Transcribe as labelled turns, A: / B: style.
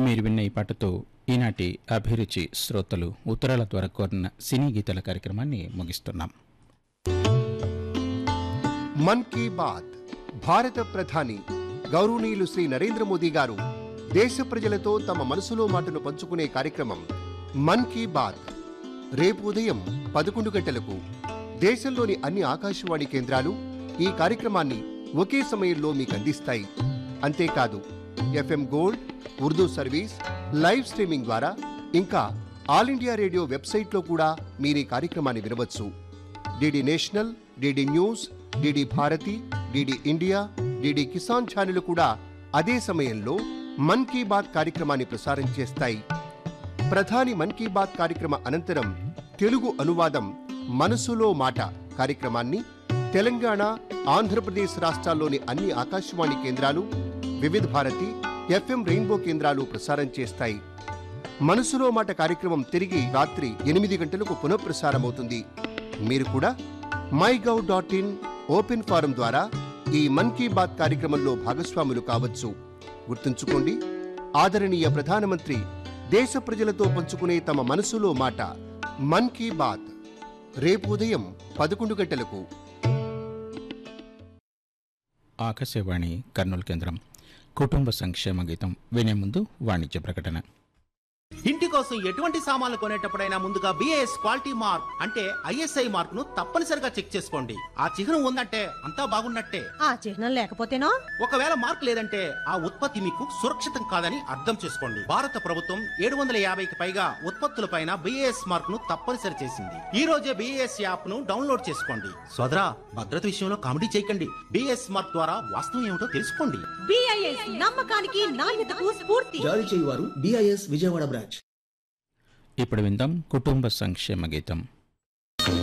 A: మీరు విన్న ఈ పాటతో ఈనాటి అభిరుచి శ్రోతలు ఉత్తరాల ద్వారా కోరిన సినీ గీతాల కార్యక్రమాన్ని ముగిస్తున్నాం
B: మన్ కీ బాత్ భారత ప్రధాని గౌరవనీయులు శ్రీ నరేంద్ర మోదీ గారు దేశ ప్రజలతో తమ మనసులో మాటను పంచుకునే కార్యక్రమం మన్ కీ బాత్ రేపు ఉదయం పదకొండు గంటలకు దేశంలోని అన్ని ఆకాశవాణి కేంద్రాలు ఈ కార్యక్రమాన్ని ఒకే సమయంలో మీకు అందిస్తాయి అంతేకాదు FM gold Urdu service live streaming ద్వారా ఇంకా ఆల్ ఇండియా రేడియో వెబ్సైట్లో కూడా మీరు ఈ కార్యక్రమాన్ని వినవచ్చు DD national DD news DD Bharati DD India DD Kisan ఛానళ్లు కూడా అదే సమయంలో మన్ కీ బాత్ కార్యక్రమాన్ని ప్రసారం చేస్తాయి ప్రధాని మన్ కీ బాత్ కార్యక్రమ అనంతరం తెలుగు అనువాదం మనసులో మాట కార్యక్రమాన్ని తెలంగాణ ఆంధ్రప్రదేశ్ రాష్ట్రాల్లోని అన్ని ఆకాశవాణి కేంద్రాలు వివిధ భారతి ఎఫ్ఎం రెయిన్బో కేంద్రాలు ప్రసారం చేస్తాయి మనసులో మాట కార్యక్రమం తిరిగి రాత్రి ఎనిమిది గంటలకు పునఃప్రసారమవుతుంది మీరు కూడా my gov dot in open form ద్వారా ఈ మన్ కీ బాత్ కార్యక్రమంలో భాగస్వాములు కావచ్చు గుర్తుంచుకోండి ఆదరణీయ ప్రధానమంత్రి దేశ ప్రజలతో పంచుకునే తమ మనసులో మాట మన్ కీ బాత్ రేపు ఉదయం పదకొండు గంటలకు
A: ఆకాశవాణి కర్నూలు కేంద్రం కుటుంబ సంక్షేమ గీతం వినే ముందు వాణిజ్య ప్రకటన
C: ఇంటి కోసం ఎటువంటి సామాన్లు కొనేటప్పుడైనా ముందుగా బిఏఎస్ క్వాలిటీ మార్క్ అంటే ఐఎస్ఐ మార్క్ ను తప్పనిసరిగా చెక్ చేసుకోండి ఆ చిహ్నం ఉందంటే అంతా బాగున్నట్టే
D: ఆ చిహ్నం లేకపోతేనో
C: ఒకవేళ మార్క్ లేదంటే ఆ ఉత్పత్తి మీకు సురక్షితం కాదని అర్థం చేసుకోండి భారత ప్రభుత్వం ఏడు వందల యాభైకి పైగా ఉత్పత్తులపైన బిఏఎస్ మార్క్ ను తప్పనిసరి చేసింది ఈ రోజే బిఏఎస్ యాప్ ను డౌన్లోడ్ చేసుకోండి సోదరా భద్రత విషయంలో కామెడీ చేయకండి బిఏఎస్ మార్క్ ద్వారా వాస్తవం ఏమిటో తెలుసుకోండి
D: బిఐఎస్ నమ్మకానికి నాణ్యతకు స్ఫూర్తి
E: జారీ చేయువారు డిఐఎస్ విజయవాడ బ్రాంచ్
A: ఇప్పుడు విందాం కుటుంబ సంక్షేమ గీతం